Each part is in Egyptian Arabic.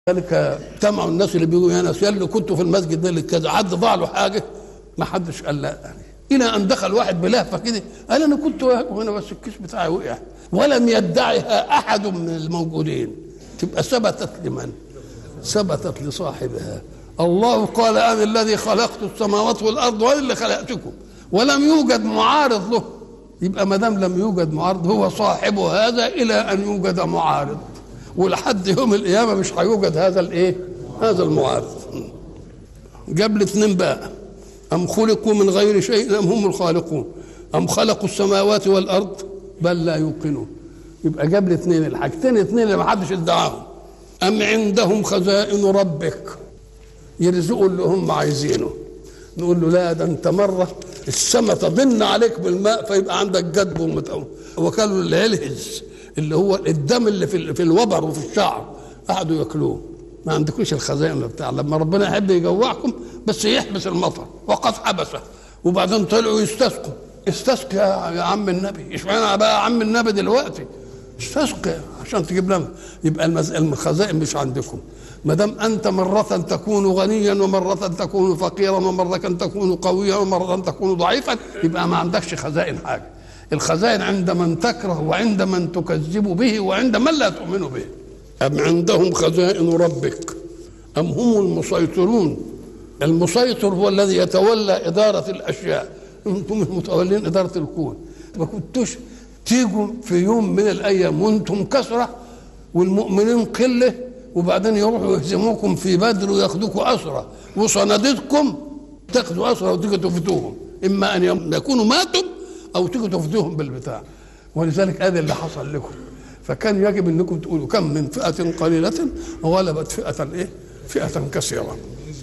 ذلك اجتمعوا الناس اللي بيقولوا يا ناس يلي كنتوا في المسجد ده اللي كذا حد ضاع له حاجه ما حدش قال لا يعني الى ان دخل واحد بلهفه كده قال انا كنت هنا بس الكيس بتاعي وقع ولم يدعها احد من الموجودين تبقى ثبتت لمن؟ ثبتت لصاحبها الله قال انا الذي خلقت السماوات والارض وانا اللي خلقتكم ولم يوجد معارض له يبقى ما دام لم يوجد معارض هو صاحب هذا الى ان يوجد معارض ولحد يوم القيامه مش هيوجد هذا الايه؟ هذا المعارض جاب الاثنين بقى أم خلقوا من غير شيء أم هم الخالقون أم خلقوا السماوات والأرض بل لا يوقنون يبقى جاب الاثنين الحاجتين اثنين اللي ما حدش ادعاهم أم عندهم خزائن ربك يرزقوا اللي هم عايزينه نقول له لا ده انت مره السماء تضن عليك بالماء فيبقى عندك جدب ومتقوم وكانوا الهلهز اللي هو الدم اللي في, في الوبر وفي الشعر قعدوا ياكلوه ما عندكوش الخزائن بتاع لما ربنا يحب يجوعكم بس يحبس المطر وقد حبسه وبعدين طلعوا يستسقوا استسقي يا عم النبي اشمعنى بقى عم النبي دلوقتي استسقي عشان تجيب لنا يبقى الخزائن مش عندكم ما دام انت مره تكون غنيا ومره تكون فقيرا ومره تكون قويا ومره تكون ضعيفا يبقى ما عندكش خزائن حاجه الخزائن عند من تكره وعند من تكذب به وعند من لا تؤمن به أم عندهم خزائن ربك أم هم المسيطرون المسيطر هو الذي يتولى إدارة الأشياء أنتم متولين إدارة الكون ما كنتوش تيجوا في يوم من الأيام وأنتم كثرة والمؤمنين قلة وبعدين يروحوا يهزموكم في بدر وياخدوكم أسرة وصناديدكم تاخدوا أسرة وتيجوا تفدوهم إما أن يكونوا ماتوا أو تيجوا تفدوهم بالبتاع ولذلك هذا اللي حصل لكم فكان يجب انكم تقولوا كم من فئه قليله غلبت فئه ايه؟ فئه كثيره.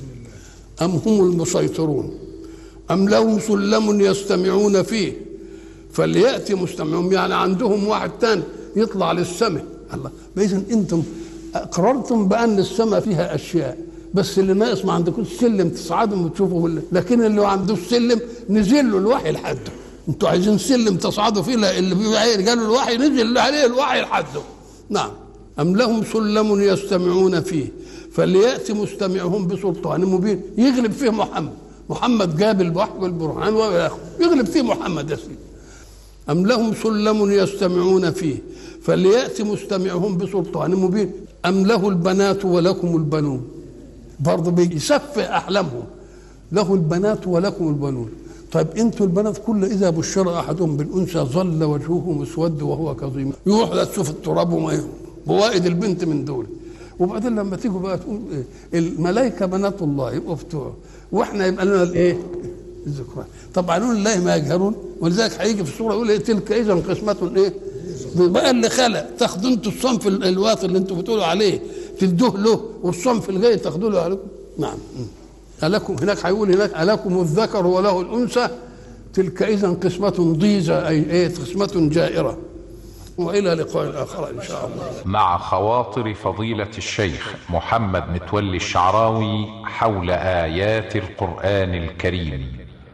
ام هم المسيطرون ام لهم سلم يستمعون فيه فلياتي مستمعون يعني عندهم واحد تاني يطلع للسماء الله اذا انتم اقررتم بان السماء فيها اشياء بس اللي ناقص ما عندكوش سلم تصعدوا وتشوفوا لكن اللي ما عندوش سلم نزل له الوحي لحده انتوا عايزين سلم تصعدوا فيه اللي قالوا الوحي نزل عليه الوحي لحده نعم أم لهم سلم يستمعون فيه فليأتي مستمعهم بسلطان مبين يغلب فيه محمد محمد جاب الوحي والبرهان يغلب فيه محمد يا سيدي أم لهم سلم يستمعون فيه فليأتي مستمعهم بسلطان مبين أم له البنات ولكم البنون برضه بيسفه أحلامهم له البنات ولكم البنون طيب انتوا البنات كل اذا بشر احدهم بالانثى ظل وجهه مسود وهو كظيم يروح لا تشوف التراب وما بوائد البنت من دول وبعدين لما تيجوا بقى تقول إيه الملائكه بنات الله يبقوا بتوع واحنا يبقى لنا الايه؟ الذكران طبعا لله ما يجهرون ولذلك هيجي في الصوره يقول ايه تلك اذا قسمه ايه؟ بقى اللي خلق تاخدوا انتوا الصنف الواطي اللي انتوا بتقولوا عليه تدوه له والصنف الجاي تاخدوا له عليكم نعم ألكم هناك هيقول هناك ألكم الذكر وله الأنثى تلك إذا قسمة ضيزة أي إيه قسمة جائرة وإلى لقاء آخر إن شاء الله مع خواطر فضيلة الشيخ محمد متولي الشعراوي حول آيات القرآن الكريم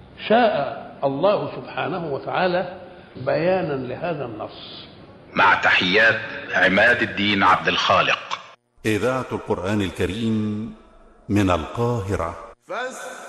شاء الله سبحانه وتعالى بيانا لهذا النص مع تحيات عماد الدين عبد الخالق إذاعة القرآن الكريم من القاهرة فاستمعوا